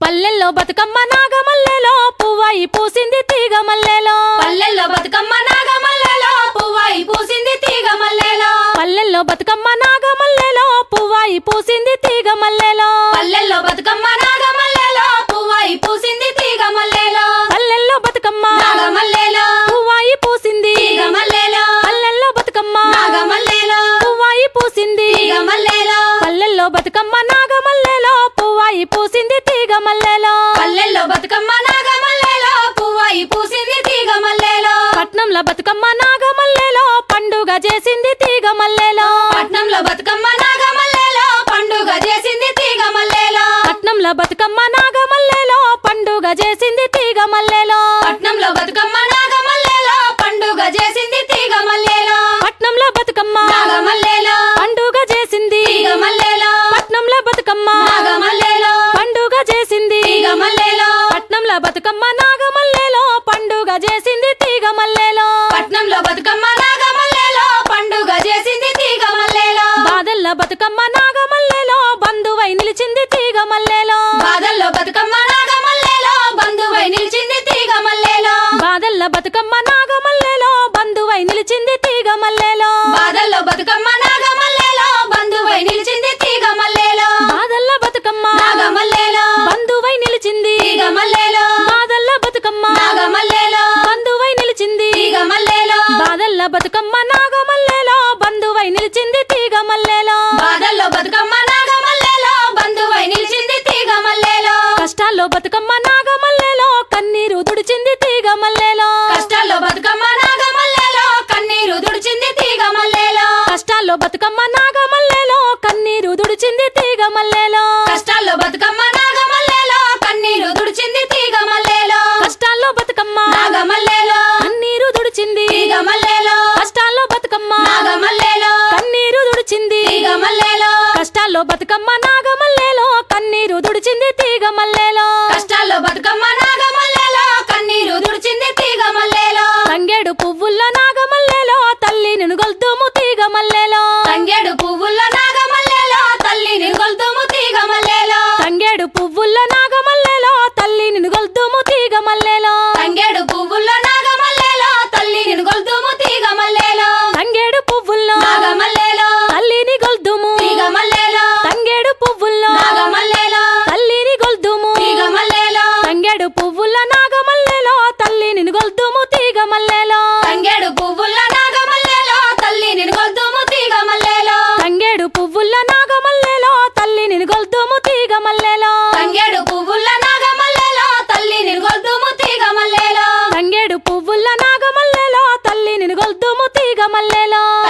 పల్లెల్లో బతుకమ్మ నాగమల్లెలో పువ్వాయి పూసింది తీగ మల్లెలో పల్లెల్లో బతుకమ్మ నాగమల్లెలో పువ్వాయి పూసింది తీగ మల్లెలో పల్లెల్లో బతుకమ్మ నాగమల్లెలో పువ్వాయి పూసింది తీగ మల్లెలో పల్లెల్లో బతుకమ్మ నాగమల్లెలో పువ్వాయి పూసింది తీగ మల్లెలో పల్లెల్లో బతుకమ్మ నాగమల్లెలో పువ్వాయి పూసింది తీగ మల్లెలో పల్లెల్లో బతుకమ్మ నాగమల్లెలో పువ్వాయి పూసింది తీగ మల్లెలో పల్లెల్లో బతుకమ్మ నాగమల్లెలో పువ్వాయి పూసింది తీగ మల్లెలో పల్లెల్లో బతుకమ్మ నాగమల్లెలో పువ్వాయి పూసింది తీగ మల్లెలో పట్నంలో బతుకమ్మ నాగమల్లెలో పండుగ చేసింది తీగ మల్లెలో పట్నంలో బతుకమ్మ నాగమల్లెలో పండుగ చేసింది తీగ మల్లెలో పట్నంలో బతుకమ్మ నాగమల్లెలో పండుగ చేసింది తీగ మల్లెలో పట్నంలో బతుకమ్మ నాగమల్లెలో పండుగ చేసింది తీగ మల్లెలో పట్నంలో బతుకమ్మ నాగమల్లెలో పండుగ చేసింది తీగ మల్లెలో పట్నంలో బతుకమ్మ నాగమల్లెలో పండుగ చేసింది తీగ మల్లెలో పట్నంలో బతుకమ్మ నాగమల్లెలో పండుగ చేసింది తీగ మల్లెలో పట్నంలో బతుకమ్మ నాగమల్లెలో పండుగ చేసింది తీగ మల్లెలో బాదల్ల బతుకమ్మ నాగమల్లెలో బంధువై నిలిచింది తీగ మల్లెలో బాదల్లో బతుకమ్మ నాగమల్లెలో బంధువై నిలిచింది తీగ మల్లెలో బాదల్ల బతుకమ్మ నాగమల్లెలో బంధువై నిలిచింది తీగ మల్లెలో బాదల్లో బతుకమ్మ నాగమల్లెలో బంధువై నిలిచింది తీగ మల్లెలో బాదల్ల బతుకమ్మ నాగమల్లెలో బంధువై నిలిచింది తీగ మల్లెలో బాదల్ల బతుకమ్మ నాగమల్లెలో బంధువై నిలిచింది తీగ మల్లెలో బాదల్ల బతుకమ్మ నాగమల్లెలో బంధువై నిలిచింది తీగ మల్లెలో బాదల్లో బతుకమ్మ నాగమల్లెలో బంధువై నిలిచింది తీగ మల్లెలో కష్టాల్లో బతుకమ్మ నాగమల్లెలో కన్నీరు తుడిచింది తీగ మల్లెలో కష్టాల్లో బతుకమ్మ నాగమల్లెలో కన్నీరు దుడిచింది తీగ మల్లెలో కష్టాల్లో బతుకమ్మ నాగమల్లెలో కన్నీరు తుడిచింది తీగ మల్లెలో కష్టాల్లో బతుకమ్మ నాగమల్లెలో కన్నీరు దుడిచింది తీగ మల్లెలో కష్టాల్లో బతుకమ్మ నాగమల్లెలో కన్నీరు తుడిచింది తీగ మల్లెలో కష్టాల్లో బతుకమ్మ నాగమల్లెలో కన్నీరు తుడిచింది తీగ మల్లెలో కష్టాల్లో బతుకమ్మ నాగమల్లెలో కన్నీరు తుడిచింది తీగ మల్లెలో కష్టాల్లో బతుకమ్మ నాగమల్లెలో కన్నీరు దుడిచింది తీగ మల్లెలో తంగేడు పువ్వుల్లో నాగమల్లెలో తల్లి నిన్ను గొల్తుము తీగ మల్లెలో తంగేడు పువ్వుల్లో నాగమల్లెలో తల్లి నిగొల్తుము తీగ మల్లెలో తంగేడు పువ్వుల్లో నాగమల్లెలో తల్లి నిన్ను గొల్తుము తీగ మల్లెలో తంగేడు పువ్వుల్లో నాగమల్లెలో తల్లి నిగొల్తుము తీగ మల్లెలో తంగేడు పువ్వుల్లో నాగమల్లెలో తల్లిని గొల్తుము తీగ మల్లెలో తంగేడు పువ్వుల్లో నాగమల్లెలో తల్లిని గొల్తుము తీగ మల్లెలో తంగేడు పువ్వుల నాగమల్లెలో తల్లిని గొల్తుము తీగ మల్లెలో తంగేడు పువ్వుల నాగమల్లెలో తల్లి నిగొల్తుము తీగ మల్లెలో తంగేడు పువ్వుల నాగమల్లెలో తల్లిని గొల్తుము తీగ మల్లెలో తంగేడు పువ్వుల నాగమల్లెలో తల్లి నిగొల్తుము తీగ మల్లెలో తంగేడు పువ్వుల నాగమల్లెలో తల్లిని గొల్తుము తీగ మల్లెలో